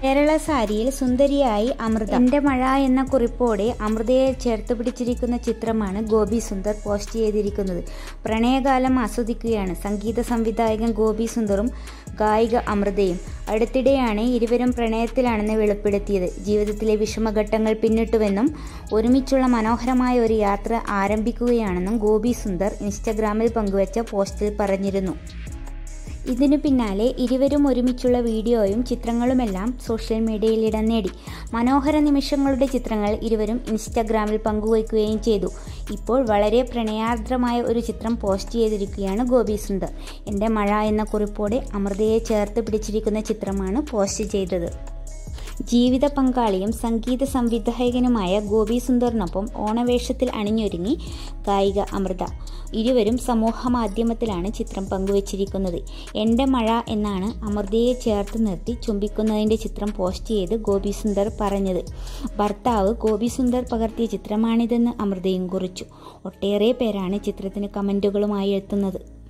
കേരള സാരിയിൽ സുന്ദരിയായി അമൃത എന്റെ മഴ എന്ന കുറിപ്പോടെ അമൃതയെ ചേർത്ത് പിടിച്ചിരിക്കുന്ന ചിത്രമാണ് ഗോപി സുന്ദർ പോസ്റ്റ് ചെയ്തിരിക്കുന്നത് പ്രണയകാലം ആസ്വദിക്കുകയാണ് സംഗീത സംവിധായകൻ ഗോപി സുന്ദറും ഗായിക അമൃതയും അടുത്തിടെയാണ് ഇരുവരും പ്രണയത്തിലാണെന്ന് വെളിപ്പെടുത്തിയത് ജീവിതത്തിലെ വിഷമഘട്ടങ്ങൾ പിന്നിട്ടുവെന്നും ഒരുമിച്ചുള്ള മനോഹരമായ ഒരു യാത്ര ആരംഭിക്കുകയാണെന്നും ഗോപി സുന്ദർ ഇൻസ്റ്റഗ്രാമിൽ പങ്കുവച്ച പോസ്റ്റിൽ പറഞ്ഞിരുന്നു ഇതിനു പിന്നാലെ ഇരുവരും ഒരുമിച്ചുള്ള വീഡിയോയും ചിത്രങ്ങളുമെല്ലാം സോഷ്യൽ മീഡിയയിൽ ഇടം നേടി മനോഹര നിമിഷങ്ങളുടെ ചിത്രങ്ങൾ ഇരുവരും ഇൻസ്റ്റഗ്രാമിൽ പങ്കുവയ്ക്കുകയും ചെയ്തു ഇപ്പോൾ വളരെ പ്രണയാർദ്രമായ ഒരു ചിത്രം പോസ്റ്റ് ചെയ്തിരിക്കുകയാണ് ഗോപി സുന്ദർ എൻ്റെ മഴ എന്ന കുറിപ്പോടെ അമൃതയെ ചേർത്ത് പിടിച്ചിരിക്കുന്ന ചിത്രമാണ് പോസ്റ്റ് ചെയ്തത് ജീവിത പങ്കാളിയും സംഗീത സംവിധായകനുമായ ഗോപി സുന്ദറിനൊപ്പം ഓണവേഷത്തിൽ അണിഞ്ഞൊരുങ്ങി ഗായിക അമൃത ഇരുവരും സമൂഹ മാധ്യമത്തിലാണ് ചിത്രം പങ്കുവച്ചിരിക്കുന്നത് എൻ്റെ മഴ എന്നാണ് അമൃതയെ ചേർത്ത് നിർത്തി ചുംബിക്കുന്നതിൻ്റെ ചിത്രം പോസ്റ്റ് ചെയ്ത് ഗോപി സുന്ദർ പറഞ്ഞത് ഭർത്താവ് ഗോപി സുന്ദർ പകർത്തിയ ചിത്രമാണിതെന്ന് അമൃതയും കുറിച്ചു ഒട്ടേറെ പേരാണ് ചിത്രത്തിന് കമൻറ്റുകളുമായി എത്തുന്നത്